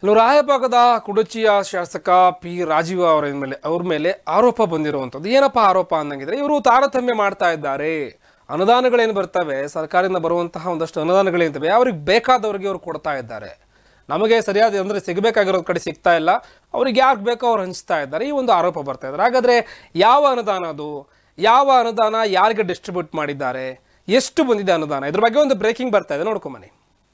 ಇನ್ನು ರಾಯಭಾಗದ ಕುಡಚಿಯ ಶಾಸಕ ಪಿ ರಾಜೀವ್ ಅವರ ಮೇಲೆ ಅವ್ರ ಮೇಲೆ ಆರೋಪ ಬಂದಿರುವಂಥದ್ದು ಏನಪ್ಪ ಆರೋಪ ಅನ್ನಂಗಿದ್ರೆ ಇವರು ತಾರತಮ್ಯ ಮಾಡ್ತಾ ಇದ್ದಾರೆ ಅನುದಾನಗಳೇನು ಬರ್ತವೆ ಸರ್ಕಾರದಿಂದ ಬರುವಂತಹ ಒಂದಷ್ಟು ಅನುದಾನಗಳೇನಿದ್ದಾವೆ ಅವ್ರಿಗೆ ಬೇಕಾದವ್ರಿಗೆ ಅವ್ರು ಕೊಡ್ತಾ ಇದ್ದಾರೆ ನಮಗೆ ಸರಿಯಾದ ಅಂದರೆ ಸಿಗಬೇಕಾಗಿರೋದ್ ಕಡೆ ಸಿಗ್ತಾ ಇಲ್ಲ ಅವ್ರಿಗೆ ಯಾರಿಗೆ ಬೇಕೋ ಅವ್ರು ಹಂಚ್ತಾ ಇದ್ದಾರೆ ಈ ಒಂದು ಆರೋಪ ಬರ್ತಾ ಇದ್ದಾರೆ ಹಾಗಾದ್ರೆ ಯಾವ ಅನುದಾನ ಅದು ಯಾವ ಅನುದಾನ ಯಾರಿಗೆ ಡಿಸ್ಟ್ರಿಬ್ಯೂಟ್ ಮಾಡಿದ್ದಾರೆ ಎಷ್ಟು ಬಂದಿದೆ ಅನುದಾನ ಇದ್ರ ಬಗ್ಗೆ ಒಂದು ಬ್ರೇಕಿಂಗ್ ಬರ್ತಾ ಇದೆ ನೋಡ್ಕೊಂಬನ್ನಿ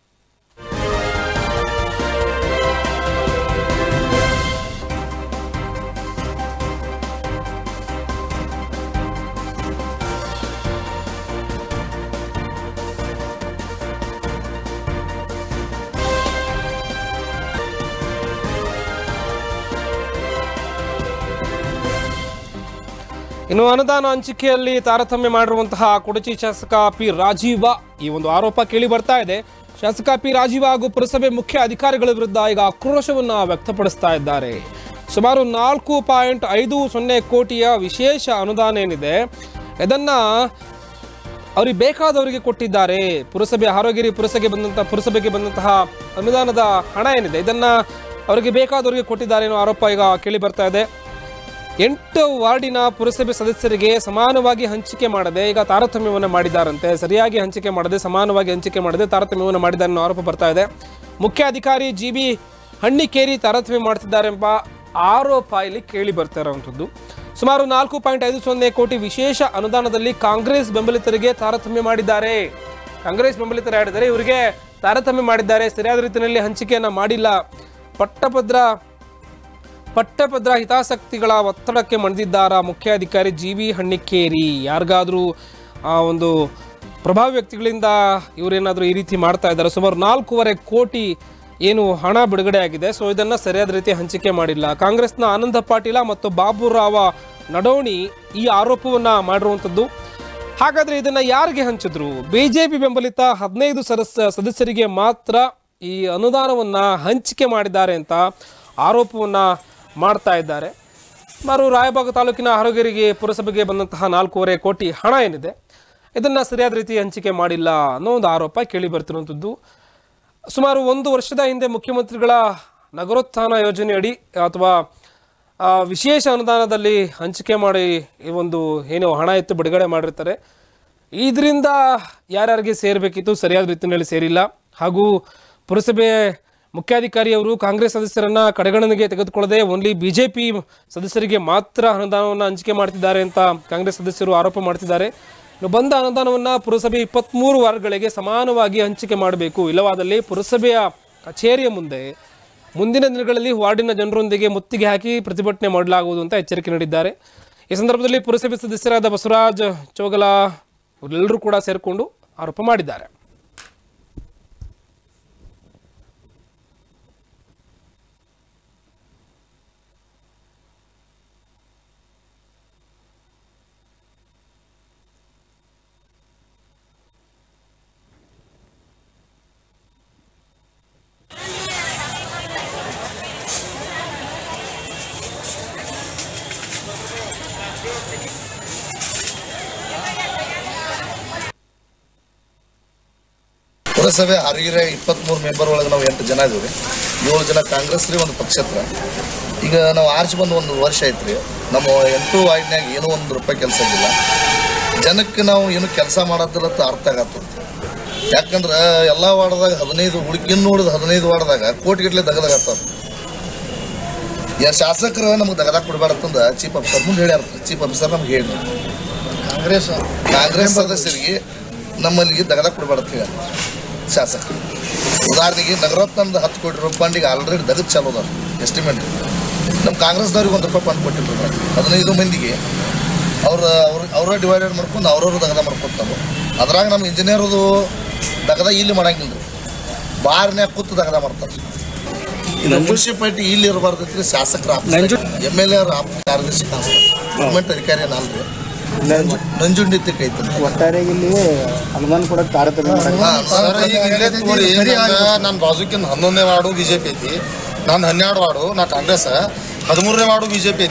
ಇನ್ನು ಅನುದಾನ ಹಂಚಿಕೆಯಲ್ಲಿ ತಾರತಮ್ಯ ಮಾಡಿರುವಂತಹ ಕುಡಚಿ ಶಾಸಕ ಪಿ ರಾಜೀವ ಈ ಒಂದು ಆರೋಪ ಕೇಳಿ ಬರ್ತಾ ಇದೆ ಶಾಸಕ ಪಿ ರಾಜೀವ ಹಾಗೂ ಪುರಸಭೆ ಮುಖ್ಯ ಅಧಿಕಾರಿಗಳ ವಿರುದ್ಧ ಈಗ ಆಕ್ರೋಶವನ್ನ ವ್ಯಕ್ತಪಡಿಸ್ತಾ ಇದ್ದಾರೆ ಸುಮಾರು ನಾಲ್ಕು ಪಾಯಿಂಟ್ ಐದು ಸೊನ್ನೆ ಕೋಟಿಯ ವಿಶೇಷ ಅನುದಾನ ಏನಿದೆ ಇದನ್ನ ಅವ್ರಿಗೆ ಬೇಕಾದವರಿಗೆ ಕೊಟ್ಟಿದ್ದಾರೆ ಪುರಸಭೆ ಆರೋಗ್ಯರಿ ಪುರಸಭೆಗೆ ಬಂದಂತಹ ಪುರಸಭೆಗೆ ಬಂದಂತಹ ಅನುದಾನದ ಹಣ ಏನಿದೆ ಇದನ್ನ ಅವರಿಗೆ ಬೇಕಾದವರಿಗೆ ಕೊಟ್ಟಿದ್ದಾರೆ ಅನ್ನೋ ಆರೋಪ ಈಗ ಕೇಳಿ ಬರ್ತಾ ಇದೆ ಎಂಟು ವಾರ್ಡಿನ ಪುರಸಭೆ ಸದಸ್ಯರಿಗೆ ಸಮಾನವಾಗಿ ಹಂಚಿಕೆ ಮಾಡದೆ ಈಗ ತಾರತಮ್ಯವನ್ನು ಮಾಡಿದ್ದಾರಂತೆ ಸರಿಯಾಗಿ ಹಂಚಿಕೆ ಮಾಡದೆ ಸಮಾನವಾಗಿ ಹಂಚಿಕೆ ಮಾಡದೆ ತಾರತಮ್ಯವನ್ನು ಮಾಡಿದ್ದಾರೆ ಅನ್ನೋ ಆರೋಪ ಬರ್ತಾ ಇದೆ ಮುಖ್ಯ ಅಧಿಕಾರಿ ಜಿ ಬಿ ಹಣ್ಣಿಕೇರಿ ತಾರತಮ್ಯ ಮಾಡ್ತಿದ್ದಾರೆ ಎಂಬ ಆರೋಪ ಇಲ್ಲಿ ಕೇಳಿ ಬರ್ತಾ ಇರುವಂಥದ್ದು ಸುಮಾರು ನಾಲ್ಕು ಪಾಯಿಂಟ್ ಐದು ಸೊನ್ನೆ ಕೋಟಿ ವಿಶೇಷ ಅನುದಾನದಲ್ಲಿ ಕಾಂಗ್ರೆಸ್ ಬೆಂಬಲಿತರಿಗೆ ತಾರತಮ್ಯ ಮಾಡಿದ್ದಾರೆ ಕಾಂಗ್ರೆಸ್ ಬೆಂಬಲಿತರ ಹೇಳಿದರೆ ಇವರಿಗೆ ತಾರತಮ್ಯ ಮಾಡಿದ್ದಾರೆ ಸರಿಯಾದ ರೀತಿಯಲ್ಲಿ ಹಂಚಿಕೆಯನ್ನ ಮಾಡಿಲ್ಲ ಪಟ್ಟಭದ್ರ ಪಟ್ಟಭದ್ರ ಹಿತಾಸಕ್ತಿಗಳ ಒತ್ತಡಕ್ಕೆ ಮಣಿದಿದ್ದಾರ ಮುಖ್ಯಾಧಿಕಾರಿ ಜಿ ವಿ ಹಣ್ಣಿಕೇರಿ ಯಾರಿಗಾದ್ರೂ ಆ ಒಂದು ಪ್ರಭಾವಿ ವ್ಯಕ್ತಿಗಳಿಂದ ಇವರೇನಾದರೂ ಈ ರೀತಿ ಮಾಡ್ತಾ ಇದ್ದಾರೆ ಸುಮಾರು ನಾಲ್ಕೂವರೆ ಕೋಟಿ ಏನು ಹಣ ಬಿಡುಗಡೆ ಆಗಿದೆ ಸೊ ಇದನ್ನ ಸರಿಯಾದ ರೀತಿ ಹಂಚಿಕೆ ಮಾಡಿಲ್ಲ ಕಾಂಗ್ರೆಸ್ನ ಆನಂದ ಪಾಟೀಲ ಮತ್ತು ಬಾಬುರಾವ ನಡೋಣಿ ಈ ಆರೋಪವನ್ನ ಮಾಡಿರುವಂಥದ್ದು ಹಾಗಾದ್ರೆ ಇದನ್ನ ಯಾರಿಗೆ ಹಂಚಿದ್ರು ಬಿಜೆಪಿ ಬೆಂಬಲಿತ ಹದಿನೈದು ಸದಸ್ಯ ಸದಸ್ಯರಿಗೆ ಮಾತ್ರ ಈ ಅನುದಾನವನ್ನ ಹಂಚಿಕೆ ಮಾಡಿದ್ದಾರೆ ಅಂತ ಆರೋಪವನ್ನ ಮಾಡ್ತಾ ಇದ್ದಾರೆ ಸುಮಾರು ರಾಯಬಾಗ ತಾಲೂಕಿನ ಆರೋಗ್ಯರಿಗೆ ಪುರಸಭೆಗೆ ಬಂದಂತಹ ನಾಲ್ಕೂವರೆ ಕೋಟಿ ಹಣ ಏನಿದೆ ಇದನ್ನ ಸರಿಯಾದ ರೀತಿ ಹಂಚಿಕೆ ಮಾಡಿಲ್ಲ ಅನ್ನೋ ಒಂದು ಆರೋಪ ಕೇಳಿ ಬರ್ತಿರುವಂಥದ್ದು ಸುಮಾರು ಒಂದು ವರ್ಷದ ಹಿಂದೆ ಮುಖ್ಯಮಂತ್ರಿಗಳ ನಗರೋತ್ಥಾನ ಯೋಜನೆಯಡಿ ಅಥವಾ ಆ, ವಿಶೇಷ ಅನುದಾನದಲ್ಲಿ ಹಂಚಿಕೆ ಮಾಡಿ ಈ ಒಂದು ಏನು ಹಣ ಎತ್ತು ಬಿಡುಗಡೆ ಮಾಡಿರ್ತಾರೆ ಇದರಿಂದ ಯಾರ್ಯಾರಿಗೆ ಸೇರಬೇಕಿತ್ತು ಸರಿಯಾದ ರೀತಿಯಲ್ಲಿ ಸೇರಿಲ್ಲ ಹಾಗೂ ಪುರಸಭೆ ಮುಖ್ಯಾಧಿಕಾರಿಯವರು ಕಾಂಗ್ರೆಸ್ ಸದಸ್ಯರನ್ನ ಕಡೆಗಣನೆಗೆ ತೆಗೆದುಕೊಳ್ಳದೆ ಓನ್ಲಿ ಬಿಜೆಪಿ ಸದಸ್ಯರಿಗೆ ಮಾತ್ರ ಅನುದಾನವನ್ನು ಹಂಚಿಕೆ ಮಾಡ್ತಿದ್ದಾರೆ ಅಂತ ಕಾಂಗ್ರೆಸ್ ಸದಸ್ಯರು ಆರೋಪ ಮಾಡ್ತಿದ್ದಾರೆ ಇನ್ನು ಬಂದ ಅನುದಾನವನ್ನು ಪುರಸಭೆ ಇಪ್ಪತ್ತ್ಮೂರು ವಾರ್ಡ್ಗಳಿಗೆ ಸಮಾನವಾಗಿ ಹಂಚಿಕೆ ಮಾಡಬೇಕು ಇಲ್ಲವಾದಲ್ಲಿ ಪುರಸಭೆಯ ಕಚೇರಿಯ ಮುಂದೆ ಮುಂದಿನ ದಿನಗಳಲ್ಲಿ ವಾರ್ಡಿನ ಜನರೊಂದಿಗೆ ಮುತ್ತಿಗೆ ಹಾಕಿ ಪ್ರತಿಭಟನೆ ಮಾಡಲಾಗುವುದು ಅಂತ ಎಚ್ಚರಿಕೆ ನೀಡಿದ್ದಾರೆ ಈ ಸಂದರ್ಭದಲ್ಲಿ ಪುರಸಭೆ ಸದಸ್ಯರಾದ ಬಸವರಾಜ್ ಚೋಗಲ ಇವರೆಲ್ಲರೂ ಕೂಡ ಸೇರಿಕೊಂಡು ಆರೋಪ ಮಾಡಿದ್ದಾರೆ ಪುರಸಭೆ ಹರಿಗಿರೆ ಇಪ್ಪತ್ಮೂರು ಮೆಂಬರ್ ಒಳಗೆ ನಾವು ಎಂಟು ಜನ ಇದೀವಿ ಏಳು ಜನ ಕಾಂಗ್ರೆಸ್ ರೀ ಒಂದು ಪಕ್ಷೇತರ ಈಗ ನಾವು ಆರ್ಚ್ ಬಂದು ಒಂದು ವರ್ಷ ಐತ್ರಿ ನಮ್ಮ ಎಂಟು ವಾರ್ಡ್ನ್ಯಾಗ ಏನೂ ಒಂದು ರೂಪಾಯಿ ಕೆಲಸ ಆಗಿಲ್ಲ ಜನಕ್ಕೆ ನಾವು ಏನು ಕೆಲಸ ಮಾಡೋದಿಲ್ಲ ಅಂತ ಅರ್ಥ ಆಗತ್ತದ ಯಾಕಂದ್ರೆ ಎಲ್ಲ ವಾರ್ಡ್ದಾಗ ಹದಿನೈದು ಹುಡುಕಿನ ನೋಡಿದ ಹದಿನೈದು ವಾರ್ಡ್ದಾಗ ಕೋಟಿಗಟ್ಟಲೆ ದಗದಾಗತ್ತಾವ ಯಾ ಶಾಸಕರು ನಮಗೆ ದಗದಾಗ ಕೊಡಬಾರ್ದಂದ ಚೀಫ್ ಆಫೀಸರ್ ಮುಂದೆ ಹೇಳ್ಯಾರ ಚೀಫ್ ಆಫೀಸರ್ ನಮ್ಗೆ ಹೇಳಿ ಕಾಂಗ್ರೆಸ್ ಕಾಂಗ್ರೆಸ್ ಸದಸ್ಯರಿಗೆ ನಮ್ಮಲ್ಲಿ ದಗದಾಗ ಕೊಡಬಾರ್ದು ಹೇಳಿ ಶಾಸಕರು ಉದಾಹರಣೆಗೆ ನಗರೋತ್ಥಾನದ ಹತ್ತು ಕೋಟಿ ರೂಪಾಯಿ ಫಂಡಿಗೆ ಆಲ್ರೆಡಿ ದಗದ್ ಚಾಲೋ ಅದಾವ ಎಸ್ಟಿಮೇಟ್ ನಮ್ಮ ಕಾಂಗ್ರೆಸ್ದವ್ರಿಗೆ ಒಂದು ರೂಪಾಯಿ ಫಂಡ್ ಕೊಟ್ಟಿದ್ರು ಹದಿನೈದು ಮಂದಿಗೆ ಅವ್ರ ಅವ್ರ ಅವರ ಡಿವೈಡೆಡ್ ಮಾಡ್ಕೊಂಡು ಅವ್ರವ್ರು ದಗದ ಮಾಡ್ಕೊತಾವ ಅದ್ರಾಗ ನಮ್ಮ ಇಂಜಿನಿಯರ್ದು ದಗದ ಇಲ್ಲಿ ಮಾಡಂಗಿಲ್ಲ ರೀ ಬಾರ್ನ್ಯಾಗ ಕೂತು ದಗದ ಮಾಡ್ತಾರೆ ಮುನ್ಸಿಪಾಲಿಟಿ ಇಲ್ಲಿ ಇರಬಾರ್ದೈತ್ರಿ ಶಾಸಕರ ಎಮ್ ಎಲ್ ಎ ಕಾರ್ಯದರ್ಶಿ ಗೌರ್ಮೆಂಟ್ ಅಧಿಕಾರಿ ಅಲ್ರಿ ನಂಜುಂಡಿ ಐತಿ ಒಟ್ಟಾರೆ ಇಲ್ಲಿ ಅನುದಾನ ಕೊಡಕ್ ತಾರತಮ್ಯ ಮಾಡಕ್ ಸರ್ ಈಗ ಇಲ್ಲೇ ತಗೋರಿ ನನ್ನ ಬಾಜುಕಿನ ಹನ್ನೊಂದನೇ ವಾರ್ಡು ಬಿಜೆಪಿ ಐತಿ ನಂದು ಹನ್ನೆರಡು ವಾರ್ಡು ನಾ ಕಾಂಗ್ರೆಸ್ ಹದಿಮೂರನೇ ವಾರ್ಡು ಬಿಜೆಪಿ ಐತಿ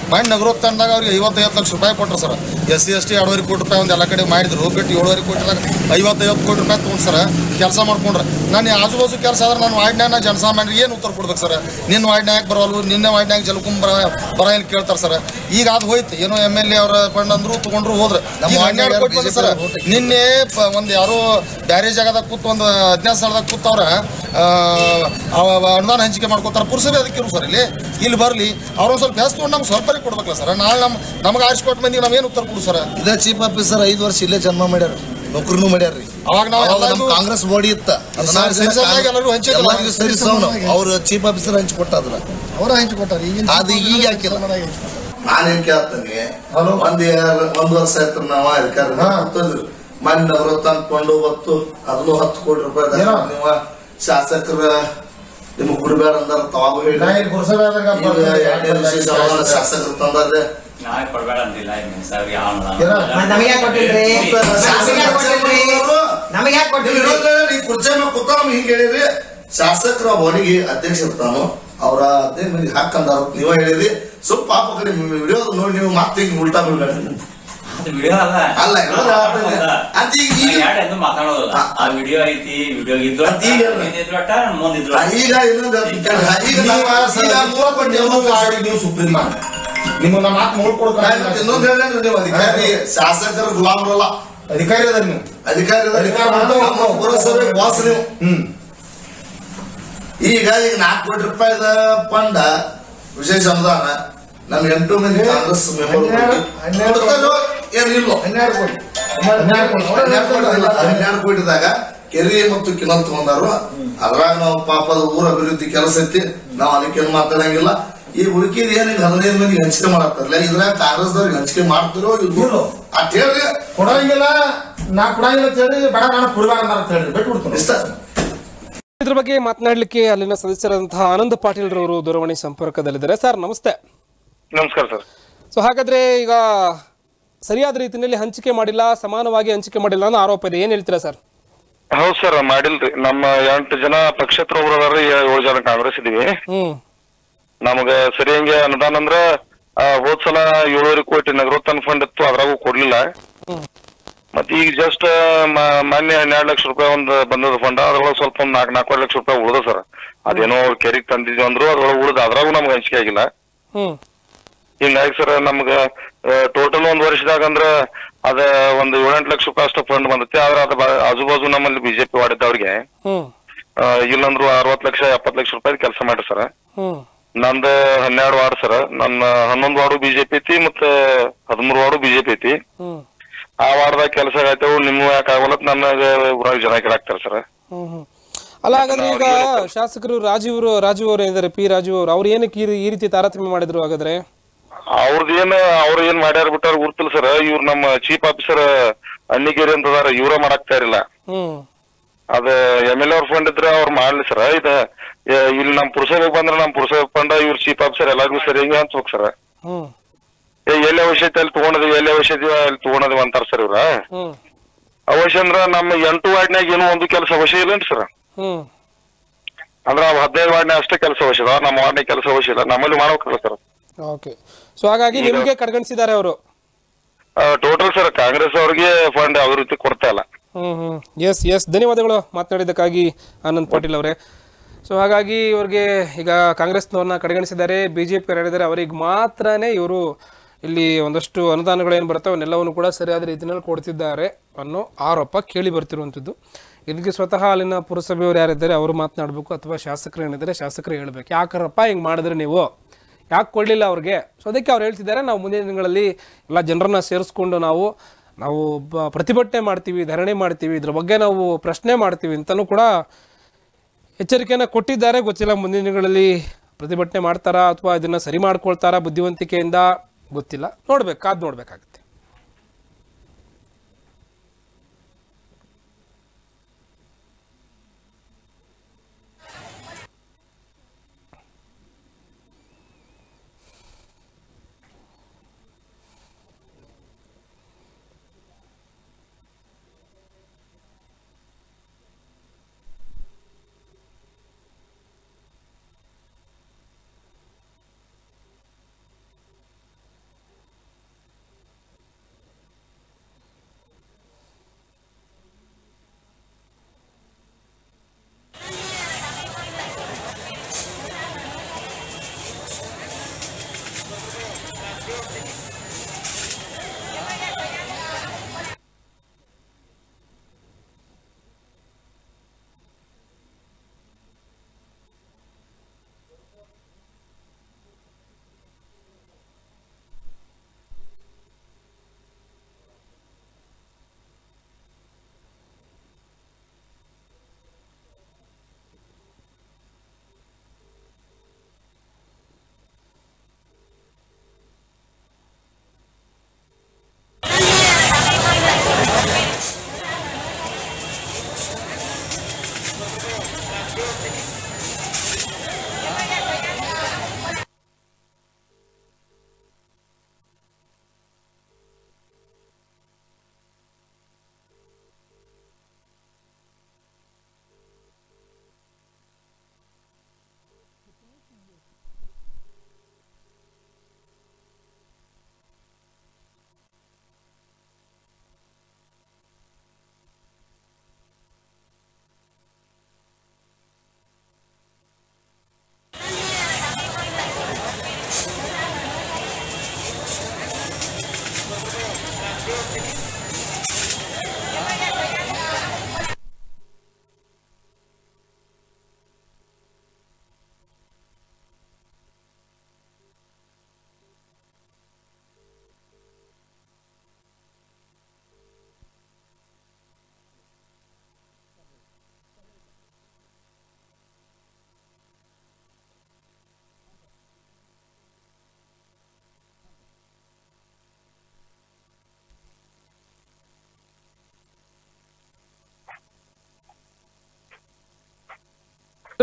ಮಾಡಿ ನಗರೋತ್ಥಾನದಾಗ ಅವ್ರಿಗೆ ಐವತ್ತೈವತ್ತು ಲಕ್ಷ ರೂಪಾಯಿ ಕೊಟ್ಟರು sir S C S T ಎರಡೂವರೆ ಕೋಟಿ ರೂಪಾಯಿ ಒಂದು ಎಲ್ಲ ಕಡೆ ಮಾಡಿದ್ರು ಬಿಟ್ಟು ಏಳುವರೆ ಕೋಟಿದಾಗ ಐವತ್ತೈವತ್ತು ಕೋಟಿ ರೂಪಾಯಿ ತೊಗೊಂಡು ಸರ್ ಕೆಲಸ ಮಾಡ್ಕೊಂಡ್ರೆ ನಾನು ಆಜು ಬಾಜು ಕೆಲಸ ಆದ್ರೆ ನಾನು ವಾರ್ಡ್ನ್ಯಾಗ ಜನಸಾಮಾನ್ಯರಿಗೆ ಏನು ಉತ್ತರ ಕೊಡ್ಬೇಕು ಸರ್ ನಿನ್ನ ವಾರ್ಡ್ನ್ಯಾಗ ಬರೋಲ್ವು ನಿನ್ನೆ ವಾರ್ಡ್ನ್ಯಾಗ ಜಲಕುಂಬ ಬರ ಬರ ಇಲ್ಲಿ ಕೇಳ್ತಾರೆ ಸರ್ ಈಗ ಅದು ಹೋಯ್ತು ಏನೋ ಎಮ್ ಎಲ್ ಎ ಅವರ ಫಂಡ್ ಅಂದ್ರು ತೊಗೊಂಡ್ರು ಹೋದ್ರೆ ನಮ್ಮ ಈಗ ವಾರ್ಡ್ನ್ಯಾಗ ಹನ್ನೆರಡು ಕೋಟಿ ಬಂತು ಸರ್ BJP ನಿನ್ನೆ ಪ- ಒಂದು ಯಾರೋ ಬ್ಯಾರೆ ಜಾಗದಾಗ ಕೂತು ಒಂದು ಹದಿನೈದು ಸ್ಥಳದಾಗ ಕೂತವ್ರ ಅನುದಾನ ಹಂಚಿಕೆ ಮಾಡ್ಕೋತಾರೆ ಪುರುಷರೇ ಅದಕ್ಕೆ ಇರು ಸರ್ ಇಲ್ಲಿ ಇಲ್ಲಿ ಬರಲಿ ಅವ್ರೊಂದು ಸ್ವಲ್ಪ ಹೆಸ್ ತೊಗೊಂಡು ನಮ್ಗೆ ಸ್ವಲ್ಪ ಕೊಡ್ಬೇಕಲ್ಲ ಸರ್ ನಾಳೆ ನಮ್ಮ ನಮಗೆ ಆರಿಸ್ಕೊಟ್ಟು ಮಂದಿಗೆ ನಾವೇನು ಉತ್ತರ ಕೊಡು ಸರ್ ಇದೇ ಚೀಫ್ ಆಫೀಸರ್ ಐದು ವರ್ಷ ಇಲ್ಲೇ ಜನ್ಮ ಮಾಡ್ಯಾರ ನೌಕರಿನೂ ಮಾಡ್ಯಾರ್ರಿ ಅವಾಗ ನಾವು ಅವಾಗ ಎಲ್ಲರಿಗೂ- ನಮ್ಮ ಕಾಂಗ್ರೆಸ್ ಬಾಡಿ ಇತ್ತ ಸರ್, ಸಿರಿಸಲ್ದಾಗ ಎಲ್ಲರೂ ಹಂಚಿದ್ರು. ಎಲ್ಲರಿಗೂ ಸೇರಿಸವನು ಅವ್ರ ಚೀಫ್ ಆಫೀಸರ್ ಹಂಚಿ ಕೊಟ್ಟದ್ರ ಅವರ ಹಂಚಿಕೊಟ್ಟಾರೆ ಈಗಿನ ಅದು ಈಗ ಹಾಕಿಲ್ಲ ನಾನೇನ್ ಕೇಳ್ತೇನೆ ಒಂದ್ ಯಾರ್- ಒಂದ್ ವರ್ಷ ಆಯ್ತು ನಾವ ಅಧಿಕಾರ ಅಂತಂದ್ರು ಮನೆ ನವರತ್ತ ಅನ್ಕೊಂಡು ಹೊತ್ತು ಅದನ್ನು ಹತ್ತು ಕೋಟಿ ರೂಪಾಯಿ ಏನೋ? ನೀವು ಶಾಸಕರ ನಿಮ್ಗೆ ಕೊಡಬೇಡ ಅಂದಾರ ತವಾಗ ಹೇಳಿ ಈಗ ಎರಡನೇ ವಿಶೇಷ ಅವಮಾನ ಶಾಸಕರು ತಂದಾರೆ ನಾಳೆ ಕೊಡ್ಬೇಡ ಅಂದಿಲ್ಲ ಇನ್ನು ಸರ್ ಯಾವ ನಮಗೆ ಯಾಕೆ ಕೊಟ್ಟಿಲ್ರಿ ನಮಗೆ ಯಾಕೆ ಕೊಟ್ಟಿಲ್ರಿ ನಮಗೆ ಯಾಕೆ ನೀವು ಕೊಟ್ಟಿಲ್ರಿ ಇರೋದ್ರಲ್ಲಿ ನೀವು ಕುರ್ಚಿ ಮೇಲೆ ಕೂತ ನಮ್ಗೆ ಹಿಂಗ್ ಹೇಳಿರಿ ಶಾಸಕರ ಬಾಡಿಗೆ ಅಧ್ಯಕ್ಷ ಇರ್ತಾನು ಅವ್ರ ಹದಿನೈದು ಮಂದಿ ಹಾಕಂದಾರ ನೀವ ಹೇಳಿರಿ ಸ್ವಲ್ಪ ಪಾಪ ಕಡೆ ವಿಡಿಯೋ ನೋಡಿ ನೀವು ಮತ್ತೆ ಹಿಂಗ್ ಉಲ್ಟಾ ಬೀಳ್ಬೇಡ ಅದು ವಿಡಿಯೋ ಅಲ್ಲ ಅಲ್ಲ, ಇರೋದು ಹೇಳ್ತೀನಿ. ಅಂತ ಈಗ- ಈಗ- ಎರಡು ಎಂದು ಮಾತಾಡೋದಲ್ಲ ಆ ವಿಡಿಯೋ ಐತಿ ವಿಡಿಯೋ ಇದ್ರು ಅದ್ ಈಗ ಅಲ್ಲ. ಇದ್ರು ಅಟ್ಟ ಮುಂದಿದ್ರು ಆ, ಈಗ ಇನ್ನೊಂದು ಹೇಳ್ತೀನಿ ಕೇಳಿ. ಈಗ ನಾವು ಈಗ ಮೂರು ಕೋಟಿ ನೀವು ಮಾಡಿ ನೀವು ಸುಪ್ರೀಂ ಮಾಡಿ ನಿಮ್ಮ ನಮ್ಮ ಮಾತು ನಾ ಇವತ್ತು ಇನ್ನೊಂದು ಹೇಳಿದ್ರೆ ನೀವು ಅಧಿಕಾರಿ ಶಾಸಕರು ಗುಲಾಮರಲ್ಲ ಅಧಿಕಾರಿ ಅದ ನೀವು ಅಧಿಕಾರಿ ಅಧಿಕಾರ ಮಾಡ್ತಾ ನಮ್ಮ ಪುರಸಭೆ ಬಾಸ್ ನೀವು ಹ್ಮ್ ಈಗ ಈಗ ನಾಲ್ಕು ಕೋಟಿ ರೂಪಾಯಿದ ಫಂಡ ವಿಶೇಷ ಅನುದಾನ ನಮ್ ಎಂಟು ಮಂದಿ ಕಾಂಗ್ರೆಸ್ ಹನ್ನೆರಡು- ಹನ್ನೆರಡು ಏನಿಲ್ಲ ಹನ್ನೆರಡು ಕೋಟಿ ಹನ್ನೆರಡು ಕೋಟಿ ಇಲ್ಲ, ಹನ್ನೆರಡು ಕೋಟಿದಾಗ ಕೆರೆ ಮತ್ತು ಕಿನಲ್ ತಗೊಂಡಾರು ಅದ್ರಾಗ ನಾವು ಪಾಪದ ಊರ ಅಭಿವೃದ್ಧಿ ಕೆಲಸ ಐತಿ ನಾವು ಅದಕ್ಕೇನು ಮಾತಾಡಂಗಿಲ್ಲ ಈ ಉಳ್ಕಿದ ಏನ್ ಈಗ ಹದಿನೈದು ಮಂದಿ ಹಂಚಿಕೆ ಮಾಡತ್ತಾರಲ್ಲ ಇದ್ರಾಗ ಕಾಂಗ್ರೆಸ್ದವ್ರಿಗೆ ಹಂಚಿಕೆ ಮಾಡ್ತಿರೋ ಇಲ್ವೋ ಅಟ್ ಹೇಳ್ರಿ ಕೊಡಂಗಿಲ್ಲ ನಾ ಕೊಡಂಗಿಲ್ಲ ಅಂತ ಹೇಳಿ ಬೇಡ ನಾನು ಕೊಡ್ಬೇಡ ಅಂತ ಹೇಳಿ ಬಿಟ್ಟು ಬಿಡ್ತೀನಿ ಇಷ್ಟ ಇದ್ರ ಬಗ್ಗೆ ಮಾತನಾಡಲಿಕ್ಕೆ ಅಲ್ಲಿನ ಸದಸ್ಯರಾದಂತಹ ಆನಂದ್ ಪಾಟೀಲ್ ರವರು ದೂರವಾಣಿ ಸಂಪರ್ಕದಲ್ಲಿದ್ದಾರೆ ಸರ್ ನಮಸ್ತೆ ನಮಸ್ಕಾರ ಸರ್ ಸೊ ಹಾಗಾದ್ರೆ ಈಗ ಸರಿಯಾದ ರೀತಿಯಲ್ಲಿ ಹಂಚಿಕೆ ಮಾಡಿಲ್ಲ ಸಮಾನವಾಗಿ ಹಂಚಿಕೆ ಮಾಡಿಲ್ಲ ಅನ್ನೋ ಆರೋಪ ಇದೆ ಏನ್ ಹೇಳ್ತೀರಾ ಸರ್ ಹೌದ್ ಸರ್ ಮಾಡಿಲ್ರಿ ನಮ್ಮ ಎಂಟು ಜನ ಪಕ್ಷೇತರ ಒಬ್ರು ಅದಾರ್ರಿ ಏಳು ಜನ ಕಾಂಗ್ರೆಸ್ ಇದೀವಿ ಹ್ಮ್ ನಮಗ ಸರಿ ಹಂಗೆ ಅನುದಾನ ಅಂದ್ರ ಆ, ಹೋದ್ ಸಲ ಏಳುವರೆ ಕೋಟಿ ನಗರೋತ್ಥಾನ ಫಂಡ್ ಇತ್ತು ಅದ್ರಾಗೂ ಕೊಡ್ಲಿಲ್ಲ ಹ್ಮ್ ಮತ್ ಈಗ ಜಸ್ಟ್ ಮೊನ್ನೆ ಹನ್ನೆರಡು ಲಕ್ಷ ರೂಪಾಯಿ ಒಂದು ಬಂದದ ಫಂಡ್ ಅದ್ರೊಳಗೆ ಸ್ವಲ್ಪ ಒಂದ್ ನಾಲ್ಕು ನಾಲ್ಕೂವರೆ ಲಕ್ಷ ರೂಪಾಯಿ ಉಳ್ದ ಸರ್ ಅದೇನೋ ಅವ್ರು ಕೆರೆಗೆ ತಂದಿದ್ವಿ ಅಂದ್ರು ಅದ್ರೊಳಗೆ ಉಳ್ದ ಅದ್ರಾಗೂ ನಮ್ಗೆ ಹಂಚಿಕೆ ಆಗಿಲ್ಲ ಹ್ಮ್ ಹಿಂಗಾಗಿ ಸರ್ ನಮ್ಗ ಟೋಟಲ್ ಒಂದ್ ವರ್ಷದಾಗ ಅಂದ್ರ ಅದ ಒಂದು ಏಳೆಂಟು ಲಕ್ಷ ರೂಪಾಯಿ ಅಷ್ಟು ಫಂಡ್ ಬಂದೈತಿ ಆದ್ರ ಅದ ಬಾ- ಆಜು ಬಾಜು ನಮ್ಮಲ್ಲಿ ಬಿಜೆಪಿ ಮಾಡಿದ್ದವ್ರಿಗೆ ಹ್ಮ್ ಆ, ಇಲ್ಲಂದ್ರು ಅರವತ್ ಲಕ್ಷ ಎಪ್ಪತ್ ಲಕ್ಷ ರೂಪಾಯಿ ಕೆಲಸ ಮಾಡ್ರಿ ಸರ್ ಹ್ಮ್ ನಂದ ಹನ್ನೆರಡು ವಾರ್ಡ್ ಸರ್ ನನ್ನ ಹನ್ನೊಂದು ವಾರ್ಡು ಬಿಜೆಪಿ ಐತಿ ಮತ್ತ ಹದಿಮೂರು ವಾರ್ಡು ಬಿಜೆಪಿ ಐತಿ ಹ್ಮ್ ಆ ವಾರ್ಡ್ದಾಗ ಕೆಲಸ ಆಯ್ತವು ನಿಮ್ಮ ಯಾಕೆ ಆಗಲ್ಲ ನನಗ ಊರಾಗ ಜನ ಹಾಕ್ತಾರ ಸರ್ ಹ್ಮ್ ಹ್ಮ್ ಅಲ್ಲ ಹಾಗಾದ್ರೆ ಈಗ ಶಾಸಕರು ರಾಜೀವ್ ರಾಜೀವ್ ಅವರು ಏನಿದ್ದಾರೆ ಪಿ ರಾಜೀವ್ ಅವರು ಅವ್ರು ಏನಕ್ಕೆ ಈ ರೀ- ಈ ರೀತಿ ತಾರತಮ್ಯ ಮಾಡಿದ್ರು ಹಾಗಾದ್ರೆ ಅವ್ರದ್ದು ಏನ್ ಅವ್ರ ಏನ್ ಮಾಡ್ಯಾರ ಬಿಟ್ಟಾರ ಗುರ್ತಿಲ್ಲ ಸರ್ ಇವ್ರು ನಮ್ಮ ಚೀಫ್ ಆಫೀಸರ್ ಅಣ್ಣಿಗೇರಿ ಅಂತ ಅದಾರ ಇವ್ರ ಮಾಡಾಕ್ತಾ ಇರಲಿಲ್ಲ ಹ್ಮ್ ಅದ ಎಮ್ ಎಲ್ ಅವ್ರ ಫಂಡ್ ಇದ್ರೆ ಅವ್ರು ಮಾಡ್ಲಿ ಸರ್ ಇದ ಏ, ಇಲ್ಲಿ ನಮ್ ಪುರಸಭೆಗೆ ಬಂದ್ರೆ ನಮ್ ಪುರಸಭೆ ಫಂಡ್ ಇವ್ರ ಚೀಫ್ ಆಫೀಸರ್ ಎಲ್ಲಾರ್ಗು ಸರಿ ಹಿಂಗೆ ಅನ್ಸ್ಬೇಕು ಸರ್ ಹ್ಮ್ ಏ ಎಲ್ಲಿ ಔಷಧಿ ಅಲ್ಲಿ ತಗೊಂಡಿದೀವಿ ಎಲ್ಲಿ ಔಷಧಿ ಅಲ್ಲಿ ತಗೊಂಡಿದೀವಿ ಅಂತಾರ ಸರ್ ಇವ್ರ ಹ್ಮ್ ಅವಶ್ಯ ಅಂದ್ರ ನಮ್ಮ ಎಂಟು ವಾರ್ಡ್ನ್ಯಾಗ ಏನೋ ಒಂದು ಕೆಲಸ ಅವಶ್ಯ ಇಲ್ಲೇನ್ರಿ ಸರ್ ಹ್ಮ್ ಅಂದ್ರ ಅವ್ ಹದಿನೈದು ವಾರ್ಡ್ನ್ಯಾಗ ಅಷ್ಟೇ ಕೆಲಸ ಅವಶ್ಯ ಅದ ನಮ್ಮ ವಾರ್ಡ್ನ್ಯಾಗ ಕೆಲಸ ಅವಶ್ಯ ಇಲ್ಲ ನಮ್ಮಲ್ಲಿ ಮಾಡ್ಬೇಕಲ್ಲ ಸರ್ ಓಕೆ ಸೊ ಹಾಗಾಗಿ ನಿಮ್ಗೆ ಕಡೆಗಣಿಸಿದ್ದಾರೆ ಅವರು ಟೋಟಲ್ ಸರ್ ಕಾಂಗ್ರೆಸ್ ಅವ್ರಿಗೆ ಫಂಡ್ ಯಾವ ರೀತಿ ಕೊಡ್ತಾ ಇಲ್ಲ ಹ್ಮ್ ಹ್ಮ್ ಎಸ್ ಎಸ್ ಧನ್ಯವಾದಗಳು ಮಾತನಾಡಿದ್ದಕ್ಕಾಗಿ ಆನಂದ್ ಪಾಟೀಲ್ ಅವರೇ ಸೊ ಹಾಗಾಗಿ ಇವ್ರಿಗೆ ಈಗ ಕಾಂಗ್ರೆಸ್ನವ್ರನ್ನ ಕಡೆಗಣಿಸಿದ್ದಾರೆ ಬಿ ಜೆ ಪಿ ಕಡೆಗಣಿಸಿದ್ದಾರೆ ಅವರಿಗೆ ಮಾತ್ರನೇ ಇವರು ಇಲ್ಲಿ ಒಂದಷ್ಟು ಅನುದಾನಗಳೇನು ಬರ್ತವೆ ಅವನ್ನೆಲ್ಲವನ್ನು ಕೂಡ ಸರಿಯಾದ ರೀತಿಯಲ್ಲಿ ಕೊಡ್ತಿದ್ದಾರೆ ಅನ್ನೋ ಆರೋಪ ಕೇಳಿ ಬರ್ತಿರುವಂಥದ್ದು ಇದಕ್ಕೆ ಸ್ವತಃ ಅಲ್ಲಿನ ಪುರಸಭೆಯವರು ಯಾರಿದ್ದಾರೆ ಅವರು ಮಾತನಾಡಬೇಕು ಅಥವಾ ಶಾಸಕರು ಏನಿದ್ದಾರೆ ಶಾಸಕರು ಹೇಳ್ಬೇಕು ಯಾಕರಪ್ಪ ಹಿಂಗೆ ಮಾಡಿದ್ರೆ ನೀವು ಯಾಕೆ ಕೊಡಲಿಲ್ಲ ಅವ್ರಿಗೆ ಸೊ ಅದಕ್ಕೆ ಅವ್ರು ಹೇಳ್ತಿದ್ದಾರೆ ನಾವು ಮುಂದಿನ ದಿನಗಳಲ್ಲಿ ಎಲ್ಲ ಜನರನ್ನ ಸೇರಿಸ್ಕೊಂಡು ನಾವು ನಾವು ಬ- ಪ್ರತಿಭಟನೆ ಮಾಡ್ತೀವಿ ಧರಣಿ ಮಾಡ್ತೀವಿ ಇದ್ರ ಬಗ್ಗೆ ನಾವು ಪ್ರಶ್ನೆ ಮಾಡ್ತೀವಿ ಅಂತಲೂ ಕೂಡ ಎಚ್ಚರಿಕೆಯನ್ನು ಕೊಟ್ಟಿದ್ದಾರೆ ಗೊತ್ತಿಲ್ಲ ಮುಂದಿನ ದಿನಗಳಲ್ಲಿ ಪ್ರತಿಭಟನೆ ಮಾಡ್ತಾರಾ ಅಥವಾ ಇದನ್ನು ಸರಿ ಮಾಡ್ಕೊಳ್ತಾರಾ ಬುದ್ಧಿವಂತಿಕೆಯಿಂದ ಗೊತ್ತಿಲ್ಲ ನೋಡ್ಬೇಕು ಕಾದು ನೋಡ್ಬೇಕಾಗುತ್ತೆ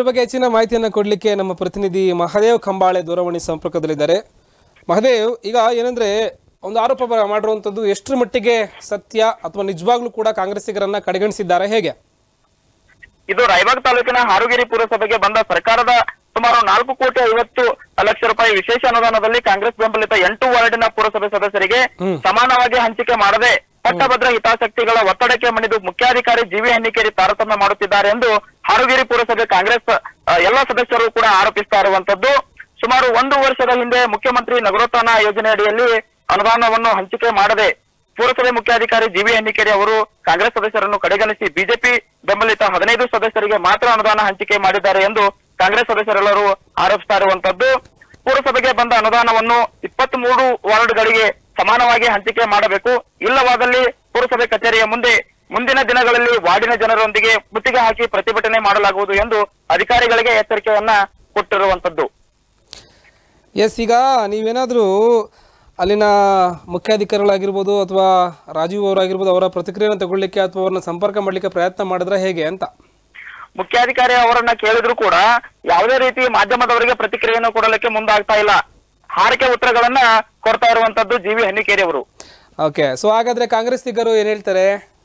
ಇದ್ರ ಬಗ್ಗೆ ಹೆಚ್ಚಿನ ಮಾಹಿತಿಯನ್ನು ಕೊಡಲಿಕ್ಕೆ ನಮ್ಮ ಪ್ರತಿನಿಧಿ ಮಹದೇವ್ ಕಂಬಾಳೆ ದೂರವಾಣಿ ಸಂಪರ್ಕದಲ್ಲಿದ್ದಾರೆ ಮಹದೇವ್ ಈಗ ಏನಂದ್ರೆ ಒಂದು ಆರೋಪ ಬ- ಮಾಡಿರುವಂಥದ್ದು ಎಷ್ಟರ ಮಟ್ಟಿಗೆ ಸತ್ಯ ಅಥವಾ ನಿಜವಾಗ್ಲೂ ಕೂಡ ಕಾಂಗ್ರೆಸ್ಸಿಗರನ್ನ ಕಡೆಗಣಿಸಿದ್ದಾರೆ ಹೇಗೆ ಇದು ರಾಯಬಾಗ್ ತಾಲೂಕಿನ ಹಾರುಗಿರಿ ಪುರಸಭೆಗೆ ಬಂದ ಸರ್ಕಾರದ ಸುಮಾರು ನಾಲ್ಕು ಕೋಟಿ ಐವತ್ತು ಲಕ್ಷ ರೂಪಾಯಿ ವಿಶೇಷ ಅನುದಾನದಲ್ಲಿ ಕಾಂಗ್ರೆಸ್ ಬೆಂಬಲಿತ ಎಂಟು ವಾರ್ಡಿನ ಪುರಸಭೆ ಸದಸ್ಯರಿಗೆ ಸಮಾನವಾಗಿ ಹಂಚಿಕೆ ಮಾಡದೆ ಪಟ್ಟಭದ್ರ ಹಿತಾಸಕ್ತಿಗಳ ಒತ್ತಡಕ್ಕೆ ಮಣಿದು ಮುಖ್ಯಾಧಿಕಾರಿ ಜಿವಿ ಹೆನ್ನಿಕೇರಿ ತಾರತಮ್ಯ ಮಾಡುತ್ತಿದ್ದಾರೆ ಎಂದು ಹಾರುಗಿರಿ ಪುರಸಭೆ ಕಾಂಗ್ರೆಸ್ ಆ, ಎಲ್ಲ ಸದಸ್ಯರು ಕೂಡ ಆರೋಪಿಸ್ತಾ ಇರುವಂತದ್ದು ಸುಮಾರು ಒಂದು ವರ್ಷದ ಹಿಂದೆ ಮುಖ್ಯಮಂತ್ರಿ ನಗರೋತ್ಥಾನ ಯೋಜನೆ ಅಡಿಯಲ್ಲಿ ಅನುದಾನವನ್ನು ಹಂಚಿಕೆ ಮಾಡದೆ ಪುರಸಭೆ ಮುಖ್ಯಾಧಿಕಾರಿ ಜಿವಿ ಹೆನ್ನಿಕೇರಿ ಅವರು ಕಾಂಗ್ರೆಸ್ ಸದಸ್ಯರನ್ನು ಕಡೆಗಣಿಸಿ ಬಿಜೆಪಿ ಬೆಂಬಲಿತ ಹದಿನೈದು ಸದಸ್ಯರಿಗೆ ಮಾತ್ರ ಅನುದಾನ ಹಂಚಿಕೆ ಮಾಡಿದ್ದಾರೆ ಎಂದು ಕಾಂಗ್ರೆಸ್ ಸದಸ್ಯರೆಲ್ಲರೂ ಆರೋಪಿಸ್ತಾ ಇರುವಂತದ್ದು ಪುರಸಭೆಗೆ ಬಂದ ಅನುದಾನವನ್ನು ಇಪ್ಪತ್ತ್ ಮೂರು ವಾರ್ಡ್ಗಳಿಗೆ ಸಮಾನವಾಗಿ ಹಂಚಿಕೆ ಮಾಡಬೇಕು ಇಲ್ಲವಾದಲ್ಲಿ ಪುರಸಭೆ ಕಚೇರಿಯ ಮುಂದೆ ಮುಂದಿನ ದಿನಗಳಲ್ಲಿ ವಾರ್ಡಿನ ಜನರೊಂದಿಗೆ ಮುತ್ತಿಗೆ ಹಾಕಿ ಪ್ರತಿಭಟನೆ ಮಾಡಲಾಗುವುದು ಎಂದು ಅಧಿಕಾರಿಗಳಿಗೆ ಎಚ್ಚರಿಕೆಯನ್ನ ಕೊಟ್ಟಿರುವಂತದ್ದು ಎಸ್ ಈಗ ನೀವೇನಾದರೂ ಅಲ್ಲಿನ ಮುಖ್ಯಾಧಿಕಾರಿಗಳಾಗಿರ್ಬೋದು ಅಥವಾ ರಾಜೀವ್ ಅವರಾಗಿರ್ಬೋದು ಅವರ ಪ್ರತಿಕ್ರಿಯೆಯನ್ನು ತಗೊಳ್ಳಿಕ್ಕೆ ಅಥವಾ ಅವ್ರನ್ನ ಸಂಪರ್ಕ ಮಾಡಲಿಕ್ಕೆ ಪ್ರಯತ್ನ ಮಾಡಿದ್ರೆ ಹೇಗೆ ಅಂತ ಮುಖ್ಯಾಧಿಕಾರಿ ಅವರನ್ನ ಕೇಳಿದ್ರು ಕೂಡ ಯಾವುದೇ ರೀತಿ ಮಾಧ್ಯಮದವರಿಗೆ ಪ್ರತಿಕ್ರಿಯೆಯನ್ನು ಕೊಡಲಿಕ್ಕೆ ಮುಂದಾಗ್ತಾ ಇಲ್ಲ ಹಾರಿಕೆ ಉತ್ತರಗಳನ್ನ ಕೊಡ್ತಾ ಇರುವಂತದ್ದು ಜಿ ವಿ ಹನ್ನಿಕೇರಿ ಅವರು ಓಕೆ ಸೊ ಹಾಗಾದ್ರೆ ಕಾಂಗ್ರೆಸ್ಸಿಗರು ಏನು ಹೇಳ್ತಾರೆ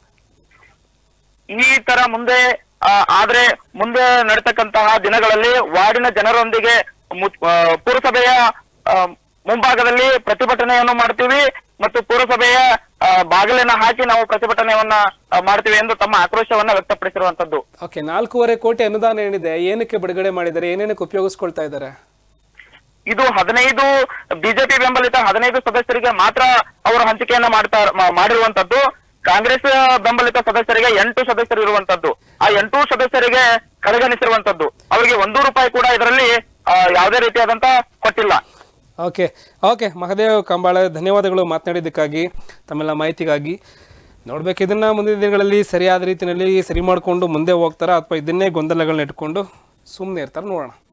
ಈ ತರ ಮುಂದೆ ಆ, ಆದ್ರೆ ಮುಂದೆ ನಡೀತಕ್ಕಂತಹ ದಿನಗಳಲ್ಲಿ ವಾರ್ಡಿನ ಜನರೊಂದಿಗೆ ಮು- ಆ, ಪುರಸಭೆಯ ಆ, ಮುಂಭಾಗದಲ್ಲಿ ಪ್ರತಿಭಟನೆಯನ್ನು ಮಾಡ್ತೀವಿ ಮತ್ತು ಪುರಸಭೆಯ ಆ, ಬಾಗಿಲನ್ನ ಹಾಕಿ ನಾವು ಪ್ರತಿಭಟನೆಯನ್ನ ಆ, ಮಾಡ್ತೀವಿ ಎಂದು ತಮ್ಮ ಆಕ್ರೋಶವನ್ನ ವ್ಯಕ್ತಪಡಿಸಿರುವಂತದ್ದು ಓಕೆ ನಾಲ್ಕೂವರೆ ಕೋಟಿ ಅನುದಾನ ಏನಿದೆ ಏನಕ್ಕೆ ಬಿಡುಗಡೆ ಮಾಡಿದ್ದಾರೆ ಏನೇನಕ್ಕೆ ಉಪಯೋಗಿಸ್ಕೊಳ್ತಾ ಇದ್ದಾರೆ ಇದು ಹದಿನೈದು ಬಿಜೆಪಿ ಬೆಂಬಲಿತ ಹದಿನೈದು ಸದಸ್ಯರಿಗೆ ಮಾತ್ರ ಅವರು ಹಂಚಿಕೆಯನ್ನ ಮಾಡ್ತಾ ಮಾ- ಮಾಡಿರುವಂತದ್ದು ಕಾಂಗ್ರೆಸ್ ಬೆಂಬಲಿತ ಸದಸ್ಯರಿಗೆ ಎಂಟು ಸದಸ್ಯರು ಇರುವಂತದ್ದು ಆ ಎಂಟು ಸದಸ್ಯರಿಗೆ ಕಡೆಗಣಿಸಿರುವಂತದ್ದು ಅವರಿಗೆ ಒಂದು ರೂಪಾಯಿ ಕೂಡ ಇದರಲ್ಲಿ ಆ, ಯಾವುದೇ ರೀತಿಯಾದಂತ ಕೊಟ್ಟಿಲ್ಲ ಓಕೆ ಓಕೆ ಮಹದೇವ್ ಕಂಬಾಳೆ ಧನ್ಯವಾದಗಳು ಮಾತನಾಡಿದ್ದಕ್ಕಾಗಿ ತಮ್ಮೆಲ್ಲ ಮಾಹಿತಿಗಾಗಿ ನೋಡ್ಬೇಕು ಇದನ್ನ ಮುಂದಿನ ದಿನಗಳಲ್ಲಿ ಸರಿಯಾದ ರೀತಿಯಲ್ಲಿ ಸರಿ ಮಾಡಿಕೊಂಡು ಮುಂದೆ ಹೋಗ್ತಾರಾ ಅಥವಾ ಇದನ್ನೇ ಗೊಂದಲಗಳನ್ನ ಇಟ್ಕೊಂಡು ಸುಮ್ಮನೆ ಇರ್ತಾರೆ ನೋಡೋಣ